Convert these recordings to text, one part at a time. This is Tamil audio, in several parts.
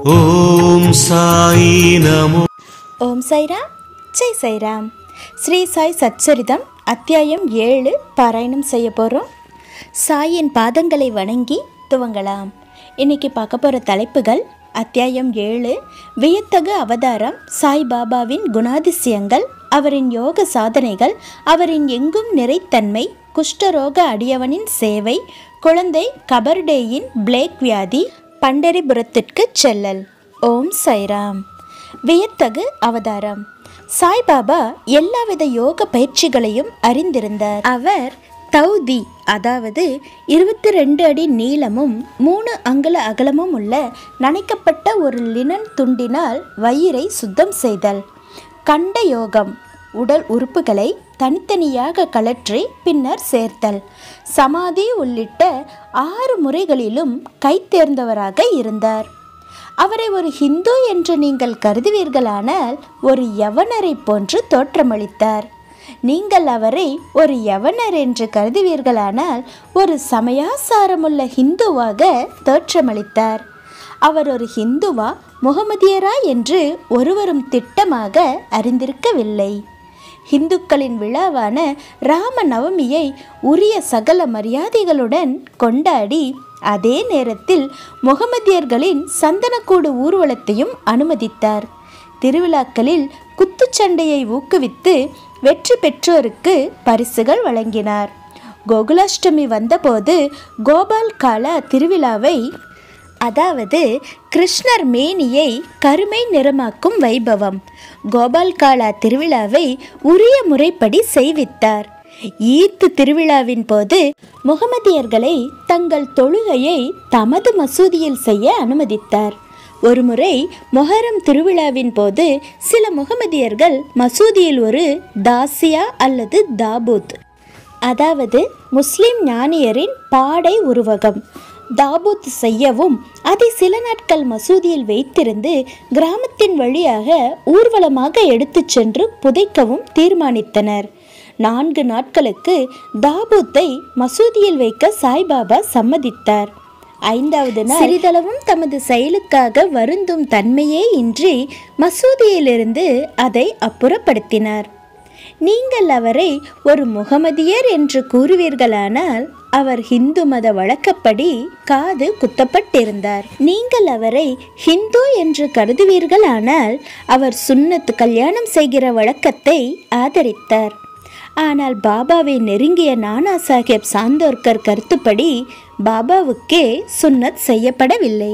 ஓம் சாயி நமோ ஓம் சைராம் ஜெய் சைராம் ஸ்ரீ சாய் சச்சரிதம் அத்தியாயம் ஏழு பாராயணம் செய்ய போகிறோம் சாயின் பாதங்களை வணங்கி துவங்கலாம் இன்னைக்கு பார்க்க போகிற தலைப்புகள் அத்தியாயம் ஏழு வியத்தகு அவதாரம் சாய் பாபாவின் குணாதிசயங்கள் அவரின் யோக சாதனைகள் அவரின் எங்கும் நிறைத்தன்மை குஷ்டரோக அடியவனின் சேவை குழந்தை கபர்டேயின் பிளேக் வியாதி பண்டரிபுரத்திற்கு செல்லல் ஓம் சைராம் வியத்தகு அவதாரம் சாய்பாபா எல்லாவித யோக பயிற்சிகளையும் அறிந்திருந்தார் அவர் தௌதி அதாவது இருபத்தி ரெண்டு அடி நீளமும் மூணு அங்குல அகலமும் உள்ள நனைக்கப்பட்ட ஒரு லினன் துண்டினால் வயிறை சுத்தம் செய்தல் கண்ட யோகம் உடல் உறுப்புகளை தனித்தனியாக கழற்றி பின்னர் சேர்த்தல் சமாதி உள்ளிட்ட ஆறு முறைகளிலும் கைத்தேர்ந்தவராக இருந்தார் அவரை ஒரு ஹிந்து என்று நீங்கள் கருதுவீர்களானால் ஒரு யவனரை போன்று தோற்றமளித்தார் நீங்கள் அவரை ஒரு யவனர் என்று கருதுவீர்களானால் ஒரு சமயாசாரமுள்ள ஹிந்துவாக தோற்றமளித்தார் அவர் ஒரு ஹிந்துவா முகமதியரா என்று ஒருவரும் திட்டமாக அறிந்திருக்கவில்லை இந்துக்களின் விழாவான ராம நவமியை உரிய சகல மரியாதைகளுடன் கொண்டாடி அதே நேரத்தில் முகமதியர்களின் சந்தனக்கூடு ஊர்வலத்தையும் அனுமதித்தார் திருவிழாக்களில் குத்துச்சண்டையை ஊக்குவித்து வெற்றி பெற்றோருக்கு பரிசுகள் வழங்கினார் கோகுலாஷ்டமி வந்தபோது கோபால் காலா திருவிழாவை அதாவது கிருஷ்ணர் மேனியை கருமை நிறமாக்கும் வைபவம் கோபால்காலா திருவிழாவை உரிய முறைப்படி செய்வித்தார் ஈத்து திருவிழாவின் போது முகமதியர்களை தங்கள் தொழுகையை தமது மசூதியில் செய்ய அனுமதித்தார் ஒருமுறை மொஹரம் திருவிழாவின் போது சில முகமதியர்கள் மசூதியில் ஒரு தாசியா அல்லது தாபூத் அதாவது முஸ்லிம் ஞானியரின் பாடை உருவகம் தாபூத் செய்யவும் அதை சில நாட்கள் மசூதியில் வைத்திருந்து கிராமத்தின் வழியாக ஊர்வலமாக எடுத்துச் சென்று புதைக்கவும் தீர்மானித்தனர் நான்கு நாட்களுக்கு தாபூத்தை மசூதியில் வைக்க சாய்பாபா சம்மதித்தார் ஐந்தாவது நாள் சிறிதளவும் தமது செயலுக்காக வருந்தும் தன்மையே இன்றி மசூதியிலிருந்து அதை அப்புறப்படுத்தினார் நீங்கள் அவரை ஒரு முகமதியர் என்று கூறுவீர்களானால் அவர் ஹிந்து மத வழக்கப்படி காது குத்தப்பட்டிருந்தார் நீங்கள் அவரை ஹிந்து என்று கருதுவீர்களானால் அவர் சுன்னத் கல்யாணம் செய்கிற வழக்கத்தை ஆதரித்தார் ஆனால் பாபாவை நெருங்கிய நானா சாஹேப் சாந்தோர்கர் கருத்துப்படி பாபாவுக்கே சுன்னத் செய்யப்படவில்லை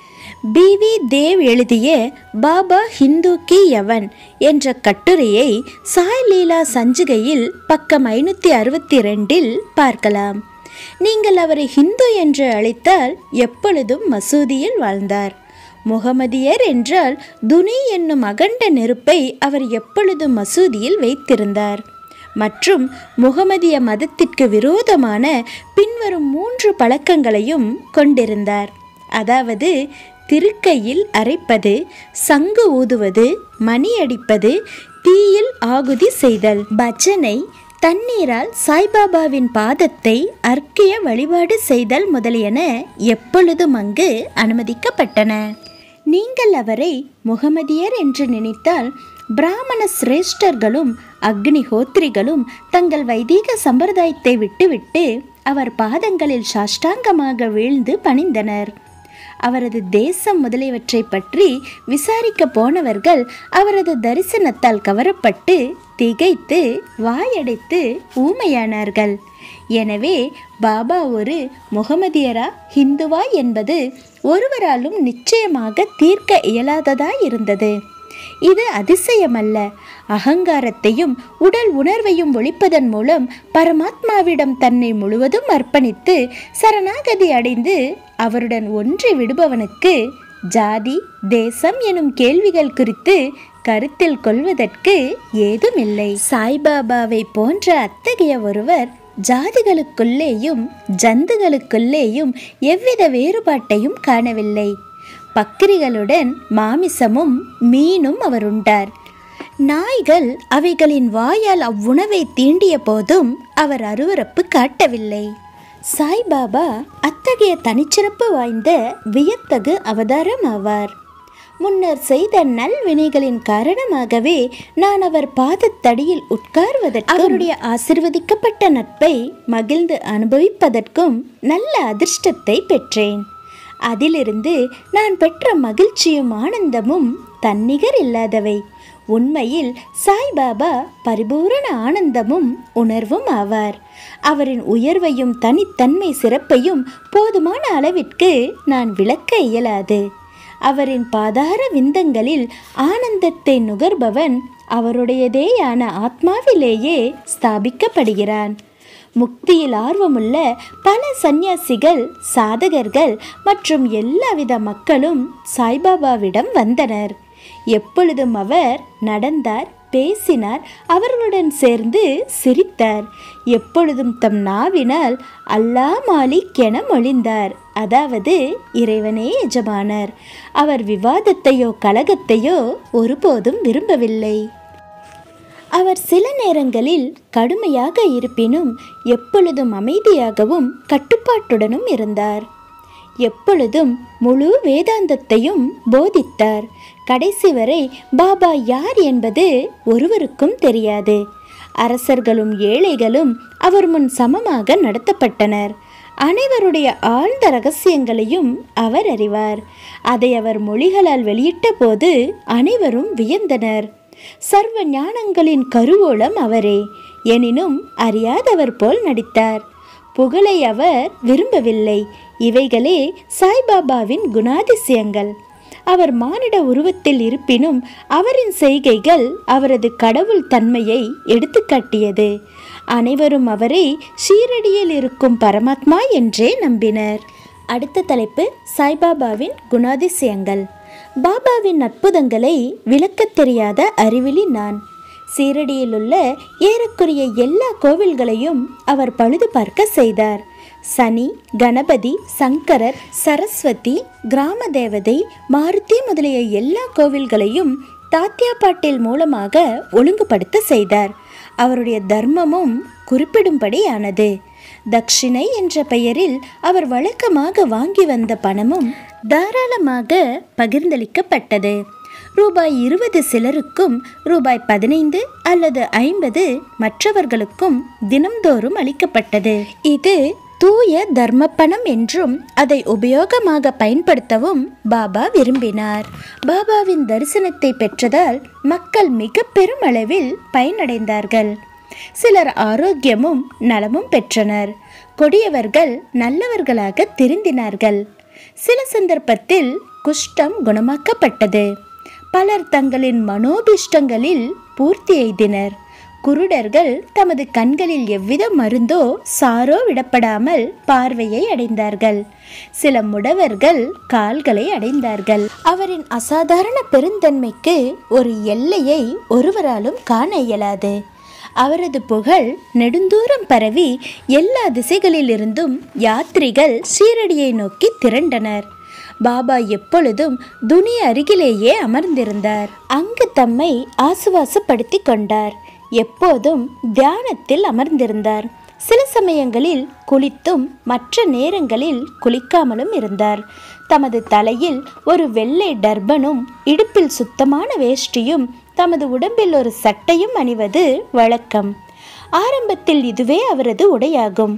பி வி தேவ் எழுதிய பாபா ஹிந்து கி யவன் என்ற கட்டுரையை சாய் லீலா சஞ்சிகையில் பக்கம் ஐநூற்றி அறுபத்தி ரெண்டில் பார்க்கலாம் நீங்கள் அவரை ஹிந்து என்று அழைத்தால் எப்பொழுதும் மசூதியில் வாழ்ந்தார் முகமதியர் என்றால் துனி என்னும் அகண்ட நெருப்பை அவர் எப்பொழுதும் மசூதியில் வைத்திருந்தார் மற்றும் முகமதிய மதத்திற்கு விரோதமான பின்வரும் மூன்று பழக்கங்களையும் கொண்டிருந்தார் அதாவது திருக்கையில் அரைப்பது சங்கு ஊதுவது மணி அடிப்பது தீயில் ஆகுதி செய்தல் பஜனை தண்ணீரால் சாய்பாபாவின் பாதத்தை அர்க்கிய வழிபாடு செய்தல் முதலியன எப்பொழுதும் அங்கு அனுமதிக்கப்பட்டன நீங்கள் அவரை முகமதியர் என்று நினைத்தால் பிராமண சிரேஷ்டர்களும் அக்னிஹோத்ரிகளும் தங்கள் வைதீக சம்பிரதாயத்தை விட்டுவிட்டு அவர் பாதங்களில் சாஷ்டாங்கமாக வீழ்ந்து பணிந்தனர் அவரது தேசம் முதலியவற்றை பற்றி விசாரிக்க போனவர்கள் அவரது தரிசனத்தால் கவரப்பட்டு திகைத்து வாயடைத்து ஊமையானார்கள் எனவே பாபா ஒரு முகமதியரா ஹிந்துவா என்பது ஒருவராலும் நிச்சயமாக தீர்க்க இயலாததாயிருந்தது இது அதிசயமல்ல அகங்காரத்தையும் உடல் உணர்வையும் ஒழிப்பதன் மூலம் பரமாத்மாவிடம் தன்னை முழுவதும் அர்ப்பணித்து சரணாகதி அடைந்து அவருடன் ஒன்றி விடுபவனுக்கு ஜாதி தேசம் எனும் கேள்விகள் குறித்து கருத்தில் கொள்வதற்கு ஏதுமில்லை சாய்பாபாவை போன்ற அத்தகைய ஒருவர் ஜாதிகளுக்குள்ளேயும் ஜந்துகளுக்குள்ளேயும் எவ்வித வேறுபாட்டையும் காணவில்லை பக்கிரிகளுடன் மாமிசமும் மீனும் அவர் உண்டார் நாய்கள் அவைகளின் வாயால் அவ்வுணவை தீண்டிய போதும் அவர் அருவரப்பு காட்டவில்லை சாய்பாபா அத்தகைய தனிச்சிறப்பு வாய்ந்த வியத்தகு அவதாரம் ஆவார் முன்னர் செய்த நல்வினைகளின் காரணமாகவே நான் அவர் பாதத்தடியில் உட்கார்வதற்கு அவருடைய ஆசிர்வதிக்கப்பட்ட நட்பை மகிழ்ந்து அனுபவிப்பதற்கும் நல்ல அதிர்ஷ்டத்தை பெற்றேன் அதிலிருந்து நான் பெற்ற மகிழ்ச்சியும் ஆனந்தமும் தன்னிகர் இல்லாதவை உண்மையில் சாய்பாபா பரிபூரண ஆனந்தமும் உணர்வும் ஆவார் அவரின் உயர்வையும் தனித்தன்மை சிறப்பையும் போதுமான அளவிற்கு நான் விளக்க இயலாது அவரின் பாதார விந்தங்களில் ஆனந்தத்தை நுகர்பவன் அவருடையதேயான ஆத்மாவிலேயே ஸ்தாபிக்கப்படுகிறான் முக்தியில் ஆர்வமுள்ள பல சந்நியாசிகள் சாதகர்கள் மற்றும் எல்லாவித மக்களும் சாய்பாபாவிடம் வந்தனர் எப்பொழுதும் அவர் நடந்தார் பேசினார் அவர்களுடன் சேர்ந்து சிரித்தார் எப்பொழுதும் தம் நாவினால் அல்லா மாலிக் என மொழிந்தார் அதாவது இறைவனே எஜமானர் அவர் விவாதத்தையோ கலகத்தையோ ஒருபோதும் விரும்பவில்லை அவர் சில நேரங்களில் கடுமையாக இருப்பினும் எப்பொழுதும் அமைதியாகவும் கட்டுப்பாட்டுடனும் இருந்தார் எப்பொழுதும் முழு வேதாந்தத்தையும் போதித்தார் கடைசி வரை பாபா யார் என்பது ஒருவருக்கும் தெரியாது அரசர்களும் ஏழைகளும் அவர் முன் சமமாக நடத்தப்பட்டனர் அனைவருடைய ஆழ்ந்த ரகசியங்களையும் அவர் அறிவார் அதை அவர் மொழிகளால் வெளியிட்ட போது அனைவரும் வியந்தனர் சர்வ ஞானங்களின் கருவூலம் அவரே எனினும் அறியாதவர் போல் நடித்தார் புகழை அவர் விரும்பவில்லை இவைகளே சாய்பாபாவின் குணாதிசயங்கள் அவர் மானிட உருவத்தில் இருப்பினும் அவரின் செய்கைகள் அவரது கடவுள் தன்மையை எடுத்துக்காட்டியது அனைவரும் அவரை ஷீரடியில் இருக்கும் பரமாத்மா என்றே நம்பினர் அடுத்த தலைப்பு சாய்பாபாவின் குணாதிசயங்கள் பாபாவின் அற்புதங்களை விளக்கத் தெரியாத அறிவிலி நான் சீரடியில் உள்ள ஏறக்குறைய எல்லா கோவில்களையும் அவர் பழுது பார்க்க செய்தார் சனி கணபதி சங்கரர் சரஸ்வதி கிராம தேவதை மாருதி முதலிய எல்லா கோவில்களையும் தாத்தியா பாட்டில் மூலமாக ஒழுங்குபடுத்த செய்தார் அவருடைய தர்மமும் குறிப்பிடும்படியானது தக்ஷிணை என்ற பெயரில் அவர் வழக்கமாக வாங்கி வந்த பணமும் தாராளமாக பகிர்ந்தளிக்கப்பட்டது ரூபாய் இருபது சிலருக்கும் ரூபாய் பதினைந்து அல்லது ஐம்பது மற்றவர்களுக்கும் தினம்தோறும் அளிக்கப்பட்டது இது தூய தர்ம பணம் என்றும் அதை உபயோகமாக பயன்படுத்தவும் பாபா விரும்பினார் பாபாவின் தரிசனத்தை பெற்றதால் மக்கள் மிக பெரும் அளவில் பயனடைந்தார்கள் சிலர் ஆரோக்கியமும் நலமும் பெற்றனர் கொடியவர்கள் நல்லவர்களாக திருந்தினார்கள் சில சந்தர்ப்பத்தில் குஷ்டம் குணமாக்கப்பட்டது பலர் தங்களின் மனோபிஷ்டங்களில் பூர்த்தி எய்தினர் குருடர்கள் தமது கண்களில் எவ்வித மருந்தோ சாரோ விடப்படாமல் பார்வையை அடைந்தார்கள் சில முடவர்கள் கால்களை அடைந்தார்கள் அவரின் அசாதாரண பெருந்தன்மைக்கு ஒரு எல்லையை ஒருவராலும் காண இயலாது அவரது புகழ் நெடுந்தூரம் பரவி எல்லா திசைகளிலிருந்தும் யாத்ரிகள் ஷீரடியை நோக்கி திரண்டனர் பாபா எப்பொழுதும் துனி அருகிலேயே அமர்ந்திருந்தார் அங்கு தம்மை ஆசுவாசப்படுத்தி கொண்டார் எப்போதும் தியானத்தில் அமர்ந்திருந்தார் சில சமயங்களில் குளித்தும் மற்ற நேரங்களில் குளிக்காமலும் இருந்தார் தமது தலையில் ஒரு வெள்ளை டர்பனும் இடுப்பில் சுத்தமான வேஷ்டியும் தமது உடம்பில் ஒரு சட்டையும் அணிவது வழக்கம் ஆரம்பத்தில் இதுவே அவரது உடையாகும்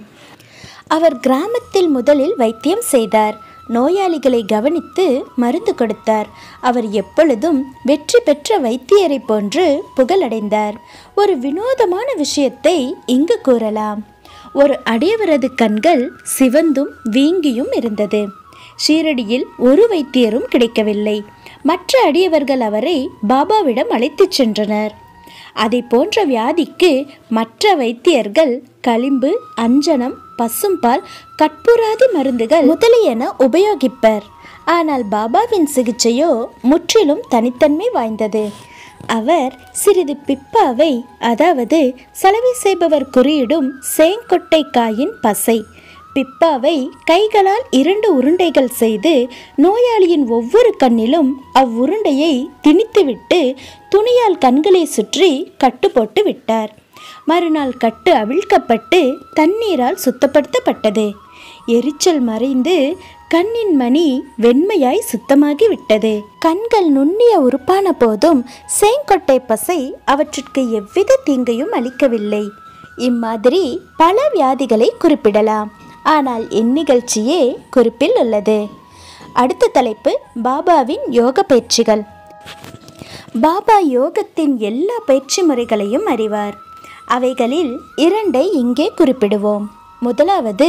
அவர் கிராமத்தில் முதலில் வைத்தியம் செய்தார் நோயாளிகளை கவனித்து மருந்து கொடுத்தார் அவர் எப்பொழுதும் வெற்றி பெற்ற வைத்தியரை போன்று புகழடைந்தார் ஒரு வினோதமான விஷயத்தை இங்கு கூறலாம் ஒரு அடியவரது கண்கள் சிவந்தும் வீங்கியும் இருந்தது ஷீரடியில் ஒரு வைத்தியரும் கிடைக்கவில்லை மற்ற அடியவர்கள் அவரை பாபாவிடம் அழைத்துச் சென்றனர் அதை போன்ற வியாதிக்கு மற்ற வைத்தியர்கள் களிம்பு அஞ்சனம் பசும்பால் கற்பூராதி மருந்துகள் முதலியன உபயோகிப்பர் ஆனால் பாபாவின் சிகிச்சையோ முற்றிலும் தனித்தன்மை வாய்ந்தது அவர் சிறிது பிப்பாவை அதாவது சலவை செய்பவர் குறியிடும் சேங்கொட்டை காயின் பசை பிப்பாவை கைகளால் இரண்டு உருண்டைகள் செய்து நோயாளியின் ஒவ்வொரு கண்ணிலும் அவ்வுருண்டையை திணித்துவிட்டு துணியால் கண்களை சுற்றி கட்டு போட்டு விட்டார் மறுநாள் கட்டு அவிழ்க்கப்பட்டு தண்ணீரால் சுத்தப்படுத்தப்பட்டது எரிச்சல் மறைந்து கண்ணின் மணி வெண்மையாய் சுத்தமாகி விட்டது கண்கள் நுண்ணிய உறுப்பான போதும் சேங்கொட்டை பசை அவற்றிற்கு எவ்வித தீங்கையும் அளிக்கவில்லை இம்மாதிரி பல வியாதிகளை குறிப்பிடலாம் ஆனால் இந்நிகழ்ச்சியே குறிப்பில் உள்ளது அடுத்த தலைப்பு பாபாவின் யோக பயிற்சிகள் பாபா யோகத்தின் எல்லா பயிற்சி முறைகளையும் அறிவார் அவைகளில் இரண்டை இங்கே குறிப்பிடுவோம் முதலாவது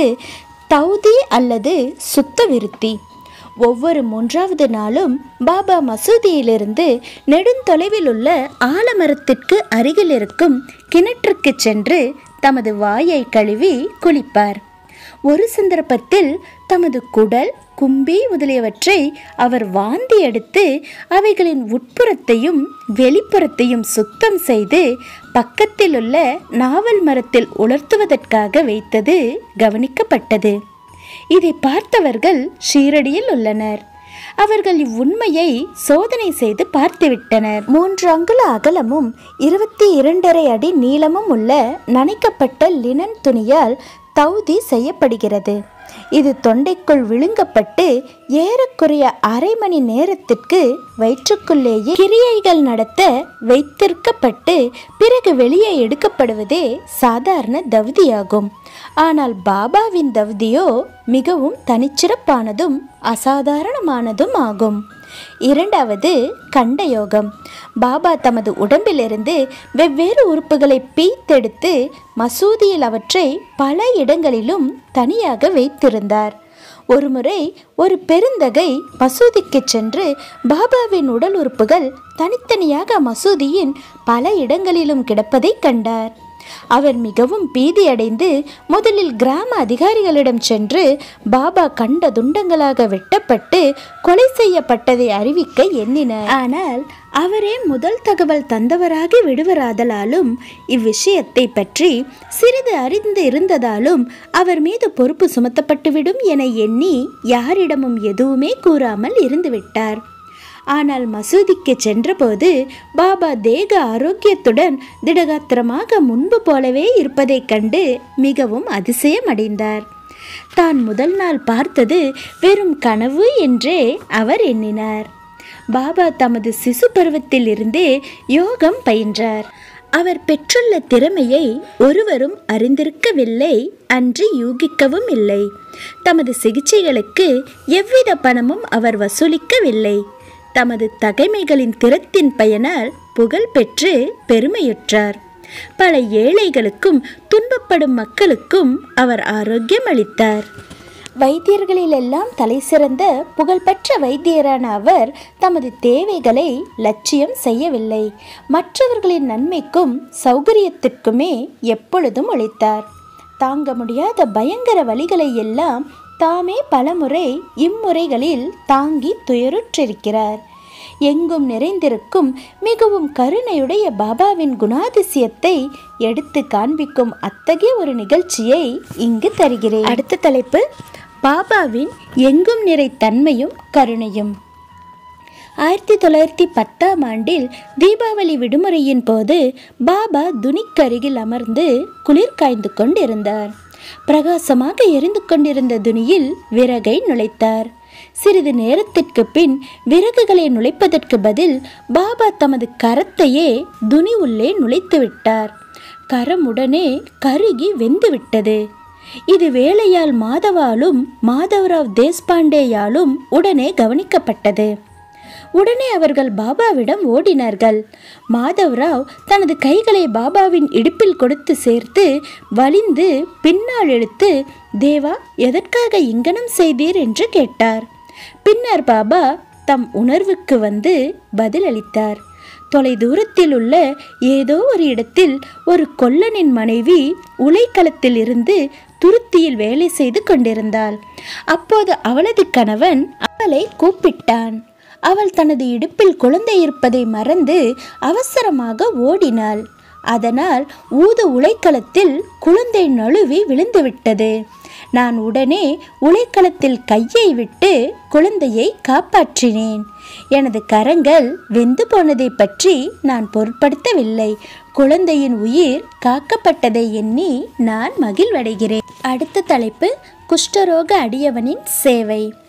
தௌதி அல்லது சுத்த விருத்தி ஒவ்வொரு மூன்றாவது நாளும் பாபா மசூதியிலிருந்து நெடுந்தொலைவில் உள்ள ஆலமரத்திற்கு அருகில் இருக்கும் கிணற்றுக்கு சென்று தமது வாயை கழுவி குளிப்பார் ஒரு சந்தர்ப்பத்தில் தமது குடல் கும்பி முதலியவற்றை அவர் வாந்தி எடுத்து அவைகளின் உட்புறத்தையும் வெளிப்புறத்தையும் சுத்தம் செய்து பக்கத்தில் உள்ள நாவல் மரத்தில் உலர்த்துவதற்காக வைத்தது கவனிக்கப்பட்டது இதை பார்த்தவர்கள் ஷீரடியில் உள்ளனர் அவர்கள் இவ்வுண்மையை சோதனை செய்து பார்த்துவிட்டனர் மூன்று அங்குல அகலமும் இருபத்தி இரண்டரை அடி நீளமும் உள்ள நனைக்கப்பட்ட லினன் துணியால் தௌதி செய்யப்படுகிறது இது தொண்டைக்குள் விழுங்கப்பட்டு ஏறக்குறைய அரை மணி நேரத்திற்கு வயிற்றுக்குள்ளேயே கிரியைகள் நடத்த வைத்திருக்கப்பட்டு பிறகு வெளியே எடுக்கப்படுவதே சாதாரண தவ்தியாகும் ஆனால் பாபாவின் தவ்தியோ மிகவும் தனிச்சிறப்பானதும் அசாதாரணமானதும் ஆகும் இரண்டாவது கண்டயோகம் பாபா தமது உடம்பிலிருந்து வெவ்வேறு உறுப்புகளை பீத்தெடுத்து மசூதியில் அவற்றை பல இடங்களிலும் தனியாக வைத்திருந்தார் ஒருமுறை ஒரு பெருந்தகை மசூதிக்கு சென்று பாபாவின் உடல் உறுப்புகள் தனித்தனியாக மசூதியின் பல இடங்களிலும் கிடப்பதைக் கண்டார் அவர் மிகவும் பீதியடைந்து முதலில் கிராம அதிகாரிகளிடம் சென்று பாபா கண்ட துண்டங்களாக வெட்டப்பட்டு கொலை செய்யப்பட்டதை அறிவிக்க எண்ணினார் ஆனால் அவரே முதல் தகவல் தந்தவராகி விடுவராதலாலும் இவ்விஷயத்தை பற்றி சிறிது அறிந்து இருந்ததாலும் அவர் மீது பொறுப்பு சுமத்தப்பட்டுவிடும் என எண்ணி யாரிடமும் எதுவுமே கூறாமல் இருந்துவிட்டார் ஆனால் மசூதிக்கு சென்றபோது பாபா தேக ஆரோக்கியத்துடன் திடகாத்திரமாக முன்பு போலவே இருப்பதைக் கண்டு மிகவும் அதிசயமடைந்தார் தான் முதல் நாள் பார்த்தது வெறும் கனவு என்றே அவர் எண்ணினார் பாபா தமது சிசு பருவத்தில் இருந்தே யோகம் பயின்றார் அவர் பெற்றுள்ள திறமையை ஒருவரும் அறிந்திருக்கவில்லை அன்று யூகிக்கவும் இல்லை தமது சிகிச்சைகளுக்கு எவ்வித பணமும் அவர் வசூலிக்கவில்லை தமது தகைமைகளின் திறத்தின் பயனால் புகழ் பெற்று பெருமையுற்றார் பல ஏழைகளுக்கும் துன்பப்படும் மக்களுக்கும் அவர் ஆரோக்கியம் அளித்தார் வைத்தியர்களிலெல்லாம் தலை சிறந்த புகழ்பெற்ற வைத்தியரான அவர் தமது தேவைகளை லட்சியம் செய்யவில்லை மற்றவர்களின் நன்மைக்கும் சௌகரியத்திற்குமே எப்பொழுதும் உழைத்தார் தாங்க முடியாத பயங்கர வழிகளை எல்லாம் தாமே பலமுறை இம்முறைகளில் தாங்கி துயருற்றிருக்கிறார் எங்கும் நிறைந்திருக்கும் மிகவும் கருணையுடைய பாபாவின் குணாதிசயத்தை எடுத்து காண்பிக்கும் அத்தகைய ஒரு நிகழ்ச்சியை இங்கு தருகிறேன் அடுத்த தலைப்பு பாபாவின் எங்கும் நிறை தன்மையும் கருணையும் ஆயிரத்தி தொள்ளாயிரத்தி பத்தாம் ஆண்டில் தீபாவளி விடுமுறையின் போது பாபா துணிக்கருகில் அமர்ந்து குளிர் காய்ந்து கொண்டிருந்தார் பிரகாசமாக எரிந்து கொண்டிருந்த துணியில் விறகை நுழைத்தார் சிறிது நேரத்திற்கு பின் விறகுகளை நுழைப்பதற்கு பதில் பாபா தமது கரத்தையே துணி உள்ளே நுழைத்து விட்டார் கரம் உடனே கருகி வெந்துவிட்டது இது வேலையால் மாதவாலும் மாதவராவ் தேஷ்பாண்டேயாலும் உடனே கவனிக்கப்பட்டது உடனே அவர்கள் பாபாவிடம் ஓடினார்கள் மாதவராவ் தனது கைகளை பாபாவின் இடுப்பில் கொடுத்து சேர்த்து வலிந்து பின்னால் இழுத்து தேவா எதற்காக இங்கனம் செய்தீர் என்று கேட்டார் பின்னர் பாபா தம் உணர்வுக்கு வந்து பதிலளித்தார் தொலை தூரத்தில் உள்ள ஏதோ ஒரு இடத்தில் ஒரு கொல்லனின் மனைவி உலைக்களத்தில் இருந்து துருத்தியில் வேலை செய்து கொண்டிருந்தாள் அப்போது அவளது கணவன் அவளை கூப்பிட்டான் அவள் தனது இடுப்பில் குழந்தை இருப்பதை மறந்து அவசரமாக ஓடினாள் அதனால் ஊது உலைக்களத்தில் குழந்தை நழுவி விழுந்துவிட்டது நான் உடனே உலைக்களத்தில் கையை விட்டு குழந்தையை காப்பாற்றினேன் எனது கரங்கள் வெந்து போனதை பற்றி நான் பொருட்படுத்தவில்லை குழந்தையின் உயிர் காக்கப்பட்டதை எண்ணி நான் மகிழ்வடைகிறேன் அடுத்த தலைப்பு குஷ்டரோக அடியவனின் சேவை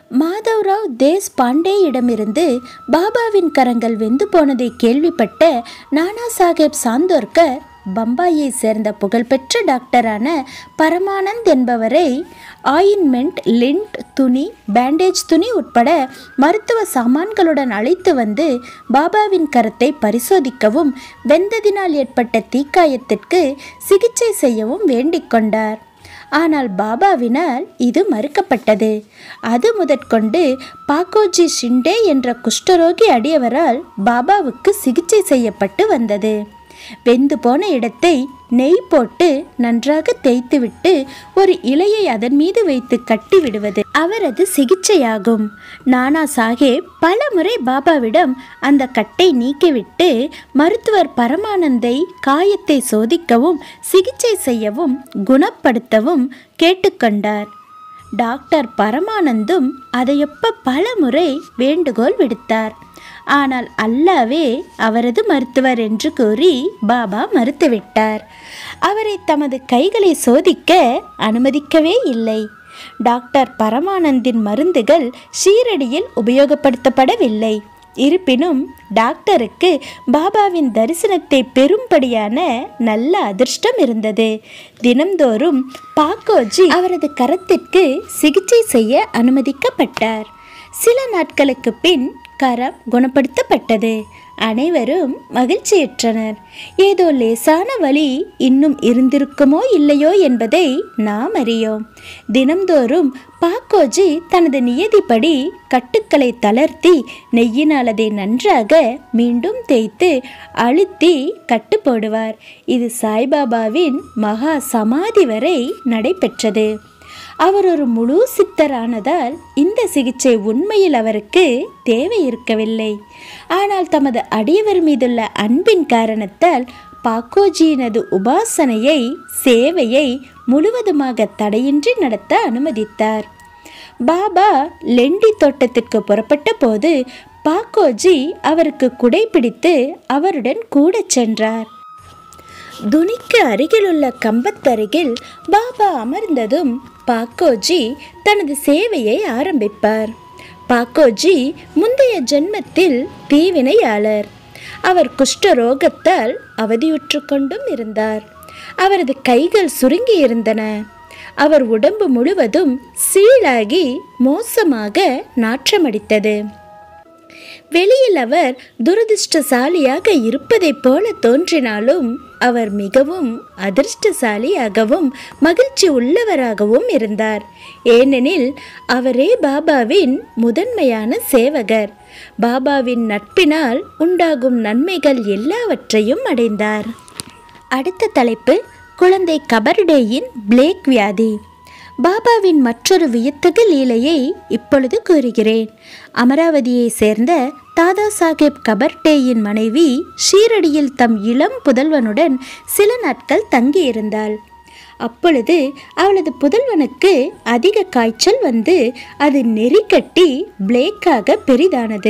மாதவ்ராவ் தேஸ் பாண்டேயிடமிருந்து பாபாவின் கரங்கள் வெந்து போனதை கேள்விப்பட்ட நானா சாஹேப் சாந்தோர்கர் பம்பாயை சேர்ந்த புகழ்பெற்ற டாக்டரான பரமானந்த் என்பவரை ஆயின்மெண்ட் லிண்ட் துணி பேண்டேஜ் துணி உட்பட மருத்துவ சாமான்களுடன் அழைத்து வந்து பாபாவின் கரத்தை பரிசோதிக்கவும் வெந்ததினால் ஏற்பட்ட தீக்காயத்திற்கு சிகிச்சை செய்யவும் வேண்டிக் கொண்டார் ஆனால் பாபாவினால் இது மறுக்கப்பட்டது அது முதற்கொண்டு பாக்கோஜி ஷிண்டே என்ற குஷ்டரோகி அடியவரால் பாபாவுக்கு சிகிச்சை செய்யப்பட்டு வந்தது வெந்து போன இடத்தை நெய் போட்டு நன்றாக தேய்த்துவிட்டு ஒரு இலையை அதன் மீது வைத்து கட்டி விடுவது அவரது சிகிச்சையாகும் நானா சாஹேப் பல முறை பாபாவிடம் அந்த கட்டை நீக்கிவிட்டு மருத்துவர் பரமானந்தை காயத்தை சோதிக்கவும் சிகிச்சை செய்யவும் குணப்படுத்தவும் கேட்டுக்கொண்டார் டாக்டர் பரமானந்தும் அதையொப்ப பல முறை வேண்டுகோள் விடுத்தார் ஆனால் அல்லாவே அவரது மருத்துவர் என்று கூறி பாபா மறுத்துவிட்டார் அவரை தமது கைகளை சோதிக்க அனுமதிக்கவே இல்லை டாக்டர் பரமானந்தின் மருந்துகள் ஷீரடியில் உபயோகப்படுத்தப்படவில்லை இருப்பினும் டாக்டருக்கு பாபாவின் தரிசனத்தை பெரும்படியான நல்ல அதிர்ஷ்டம் இருந்தது தினம்தோறும் பாக்கோஜி அவரது கரத்திற்கு சிகிச்சை செய்ய அனுமதிக்கப்பட்டார் சில நாட்களுக்கு பின் கரம் குணப்படுத்தப்பட்டது அனைவரும் மகிழ்ச்சியுற்றனர் ஏதோ லேசான வலி இன்னும் இருந்திருக்குமோ இல்லையோ என்பதை நாம் அறியோம் தினம்தோறும் பாக்கோஜி தனது நியதிப்படி கட்டுக்களை தளர்த்தி நெய்யினால் அதை நன்றாக மீண்டும் தேய்த்து அழுத்தி கட்டு போடுவார் இது சாய்பாபாவின் மகா சமாதி வரை நடைபெற்றது அவர் ஒரு முழு சித்தரானதால் இந்த சிகிச்சை உண்மையில் அவருக்கு தேவை இருக்கவில்லை ஆனால் தமது அடியவர் மீதுள்ள அன்பின் காரணத்தால் பாக்கோஜியினது உபாசனையை சேவையை முழுவதுமாக தடையின்றி நடத்த அனுமதித்தார் பாபா லெண்டி தோட்டத்திற்கு புறப்பட்ட போது பாக்கோஜி அவருக்கு குடை பிடித்து அவருடன் கூடச் சென்றார் துணிக்கு அருகிலுள்ள கம்பத்தருகில் பாபா அமர்ந்ததும் பாக்கோஜி தனது சேவையை ஆரம்பிப்பார் பாக்கோஜி முந்தைய ஜென்மத்தில் தீவினையாளர் அவர் குஷ்டரோகத்தால் அவதியுற்று கொண்டும் இருந்தார் அவரது கைகள் சுருங்கி இருந்தன அவர் உடம்பு முழுவதும் சீழாகி மோசமாக நாற்றமடித்தது வெளியில் அவர் துரதிர்ஷ்டசாலியாக இருப்பதைப் போல தோன்றினாலும் அவர் மிகவும் அதிர்ஷ்டசாலியாகவும் மகிழ்ச்சி உள்ளவராகவும் இருந்தார் ஏனெனில் அவரே பாபாவின் முதன்மையான சேவகர் பாபாவின் நட்பினால் உண்டாகும் நன்மைகள் எல்லாவற்றையும் அடைந்தார் அடுத்த தலைப்பு குழந்தை கபர்டேயின் பிளேக் வியாதி பாபாவின் மற்றொரு வியத்தகு லீலையை இப்பொழுது கூறுகிறேன் அமராவதியை சேர்ந்த தாதா சாஹேப் கபர்டேயின் மனைவி ஷீரடியில் தம் இளம் புதல்வனுடன் சில நாட்கள் தங்கியிருந்தாள் அப்பொழுது அவளது புதல்வனுக்கு அதிக காய்ச்சல் வந்து அது நெறிக்கட்டி பிளேக்காக பெரிதானது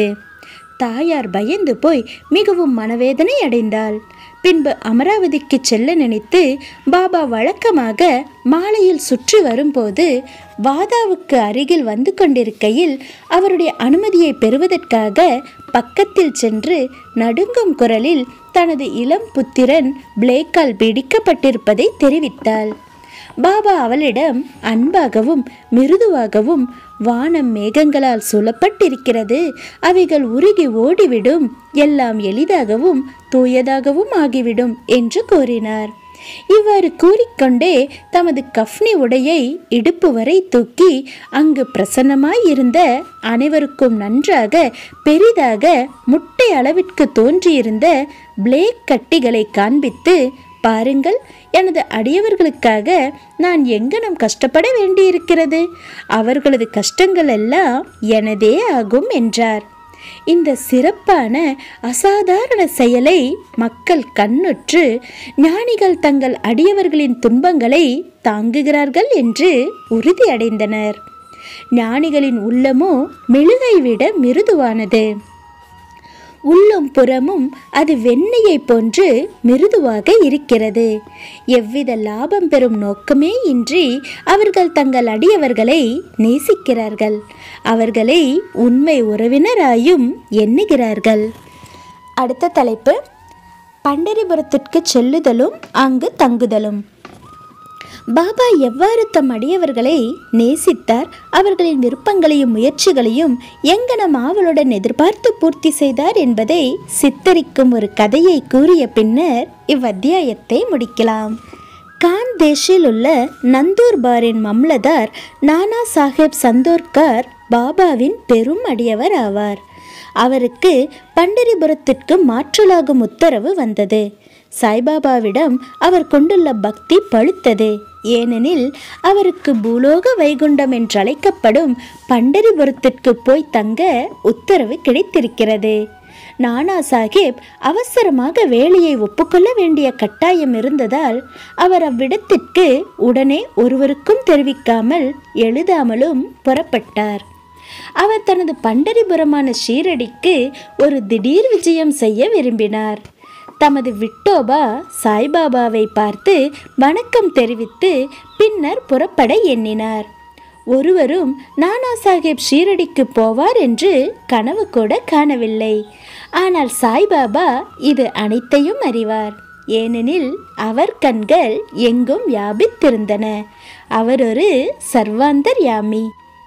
தாயார் பயந்து போய் மிகவும் மனவேதனை அடைந்தாள் பின்பு அமராவதிக்கு செல்ல நினைத்து பாபா வழக்கமாக மாலையில் சுற்றி வரும்போது வாதாவுக்கு அருகில் வந்து கொண்டிருக்கையில் அவருடைய அனுமதியை பெறுவதற்காக பக்கத்தில் சென்று நடுங்கும் குரலில் தனது இளம் புத்திரன் பிளேக்கால் பிடிக்கப்பட்டிருப்பதை தெரிவித்தாள் பாபா அவளிடம் அன்பாகவும் மிருதுவாகவும் வானம் மேகங்களால் சூழப்பட்டிருக்கிறது அவைகள் உருகி ஓடிவிடும் எல்லாம் எளிதாகவும் தூயதாகவும் ஆகிவிடும் என்று கூறினார் இவ்வாறு கூறிக்கொண்டே தமது கஃப்னி உடையை இடுப்பு வரை தூக்கி அங்கு பிரசன்னமாயிருந்த அனைவருக்கும் நன்றாக பெரிதாக முட்டை அளவிற்கு தோன்றியிருந்த பிளேக் கட்டிகளை காண்பித்து பாருங்கள் எனது அடியவர்களுக்காக நான் எங்கனம் கஷ்டப்பட வேண்டியிருக்கிறது அவர்களது கஷ்டங்கள் எல்லாம் எனதே ஆகும் என்றார் இந்த சிறப்பான அசாதாரண செயலை மக்கள் கண்ணுற்று ஞானிகள் தங்கள் அடியவர்களின் துன்பங்களை தாங்குகிறார்கள் என்று உறுதியடைந்தனர் ஞானிகளின் உள்ளமோ மெழுகை விட மிருதுவானது உள்ளும் புறமும் அது வெண்ணெயை போன்று மிருதுவாக இருக்கிறது எவ்வித லாபம் பெறும் நோக்கமே இன்றி அவர்கள் தங்கள் அடியவர்களை நேசிக்கிறார்கள் அவர்களை உண்மை உறவினராயும் எண்ணுகிறார்கள் அடுத்த தலைப்பு பண்டரிபுரத்திற்கு செல்லுதலும் அங்கு தங்குதலும் பாபா எவ்வாறு தம் அடியவர்களை நேசித்தார் அவர்களின் விருப்பங்களையும் முயற்சிகளையும் எங்கனம் ஆவலுடன் எதிர்பார்த்து பூர்த்தி செய்தார் என்பதை சித்தரிக்கும் ஒரு கதையை கூறிய பின்னர் இவ்வத்தியாயத்தை முடிக்கலாம் கான் தேஷில் உள்ள நந்தூர் பாரின் மம்லதார் நானா சாஹேப் சந்தோர்கர் பாபாவின் பெரும் அடியவர் ஆவார் அவருக்கு பண்டரிபுரத்திற்கு மாற்றலாகும் உத்தரவு வந்தது சாய்பாபாவிடம் அவர் கொண்டுள்ள பக்தி பழுத்தது ஏனெனில் அவருக்கு பூலோக வைகுண்டம் என்றழைக்கப்படும் பண்டரிபுரத்திற்கு போய் தங்க உத்தரவு கிடைத்திருக்கிறது நானா சாஹேப் அவசரமாக வேலையை ஒப்புக்கொள்ள வேண்டிய கட்டாயம் இருந்ததால் அவர் அவ்விடத்திற்கு உடனே ஒருவருக்கும் தெரிவிக்காமல் எழுதாமலும் புறப்பட்டார் அவர் தனது பண்டரிபுரமான ஷீரடிக்கு ஒரு திடீர் விஜயம் செய்ய விரும்பினார் தமது விட்டோபா சாய்பாபாவை பார்த்து வணக்கம் தெரிவித்து பின்னர் புறப்பட எண்ணினார் ஒருவரும் நானா சாஹேப் ஷீரடிக்கு போவார் என்று கனவு கூட காணவில்லை ஆனால் சாய்பாபா இது அனைத்தையும் அறிவார் ஏனெனில் அவர் கண்கள் எங்கும் வியாபித்திருந்தன அவர் ஒரு சர்வாந்தர்யாமி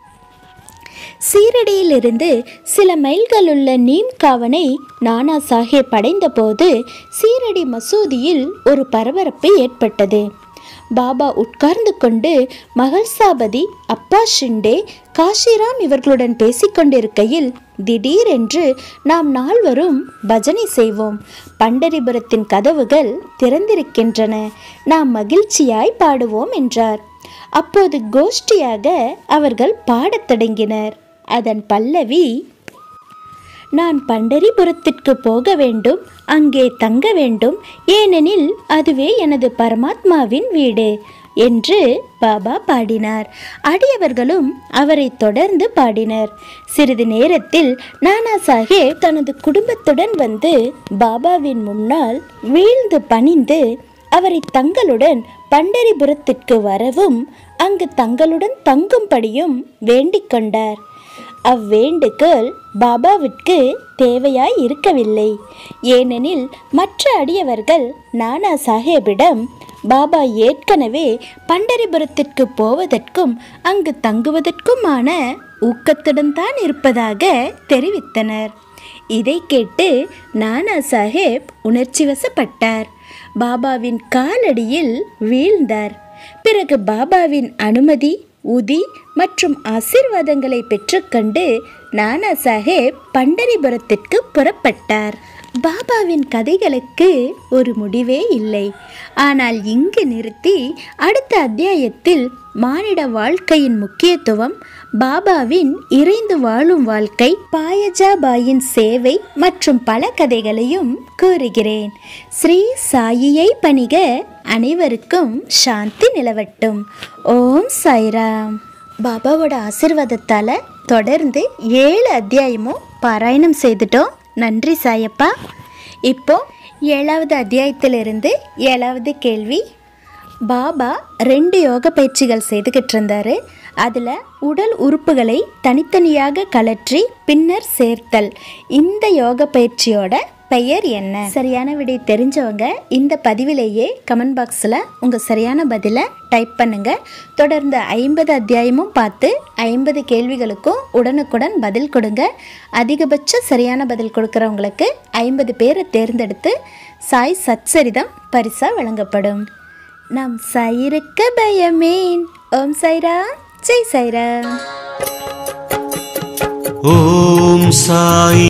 சீரடியிலிருந்து சில மைல்கள் உள்ள நீம்காவனை நானா சாஹேப் அடைந்தபோது சீரடி மசூதியில் ஒரு பரபரப்பு ஏற்பட்டது பாபா உட்கார்ந்து கொண்டு மகள்சாபதி அப்பா ஷிண்டே காஷிராம் இவர்களுடன் பேசிக்கொண்டிருக்கையில் திடீரென்று நாம் நால்வரும் பஜனை செய்வோம் பண்டரிபுரத்தின் கதவுகள் திறந்திருக்கின்றன நாம் மகிழ்ச்சியாய் பாடுவோம் என்றார் அப்போது கோஷ்டியாக அவர்கள் பாடத் தொடங்கினர் அதன் பல்லவி நான் பண்டரிபுரத்திற்கு போக வேண்டும் அங்கே தங்க வேண்டும் ஏனெனில் அதுவே எனது பரமாத்மாவின் வீடு என்று பாபா பாடினார் அடியவர்களும் அவரை தொடர்ந்து பாடினர் சிறிது நேரத்தில் நானா சாஹேப் தனது குடும்பத்துடன் வந்து பாபாவின் முன்னால் வீழ்ந்து பணிந்து அவரை தங்களுடன் பண்டரிபுரத்திற்கு வரவும் அங்கு தங்களுடன் தங்கும்படியும் வேண்டிக் கொண்டார் அவ்வேண்டுகோள் பாபாவிற்கு தேவையாய் இருக்கவில்லை ஏனெனில் மற்ற அடியவர்கள் நானா சாஹேபிடம் பாபா ஏற்கனவே பண்டரிபுரத்திற்கு போவதற்கும் அங்கு தங்குவதற்குமான ஊக்கத்துடன் தான் இருப்பதாக தெரிவித்தனர் இதை கேட்டு நானா சாஹேப் உணர்ச்சி வசப்பட்டார் பாபாவின் காலடியில் வீழ்ந்தார் பிறகு பாபாவின் அனுமதி உதி மற்றும் ஆசீர்வாதங்களை பெற்றுக்கொண்டு நானா சாஹேப் பண்டரிபுரத்திற்கு புறப்பட்டார் பாபாவின் கதைகளுக்கு ஒரு முடிவே இல்லை ஆனால் இங்கு நிறுத்தி அடுத்த அத்தியாயத்தில் மானிட வாழ்க்கையின் முக்கியத்துவம் பாபாவின் இறைந்து வாழும் வாழ்க்கை பாயஜாபாயின் சேவை மற்றும் பல கதைகளையும் கூறுகிறேன் ஸ்ரீ சாயியை பணிக அனைவருக்கும் சாந்தி நிலவட்டும் ஓம் சாய்ராம் பாபாவோட ஆசிர்வாதத்தால் தொடர்ந்து ஏழு அத்தியாயமும் பாராயணம் செய்துட்டோம் நன்றி சாயப்பா இப்போ ஏழாவது அத்தியாயத்திலிருந்து ஏழாவது கேள்வி பாபா ரெண்டு யோக பயிற்சிகள் செய்துக்கிட்டு இருந்தாரு அதில் உடல் உறுப்புகளை தனித்தனியாக கலற்றி பின்னர் சேர்த்தல் இந்த யோக பயிற்சியோட பெயர் என்ன சரியான விடை தெரிஞ்சவங்க இந்த பதிவிலேயே கமெண்ட் பாக்ஸில் உங்கள் சரியான பதிலை டைப் பண்ணுங்க தொடர்ந்து ஐம்பது அத்தியாயமும் பார்த்து ஐம்பது கேள்விகளுக்கும் உடனுக்குடன் பதில் கொடுங்க அதிகபட்ச சரியான பதில் கொடுக்குறவங்களுக்கு ஐம்பது பேரை தேர்ந்தெடுத்து சாய் சச்சரிதம் பரிசா வழங்கப்படும் நாம் சாயிருக்க பயமேன் ஓம் சைரா ஜெய் சைரா ஓம் சாய்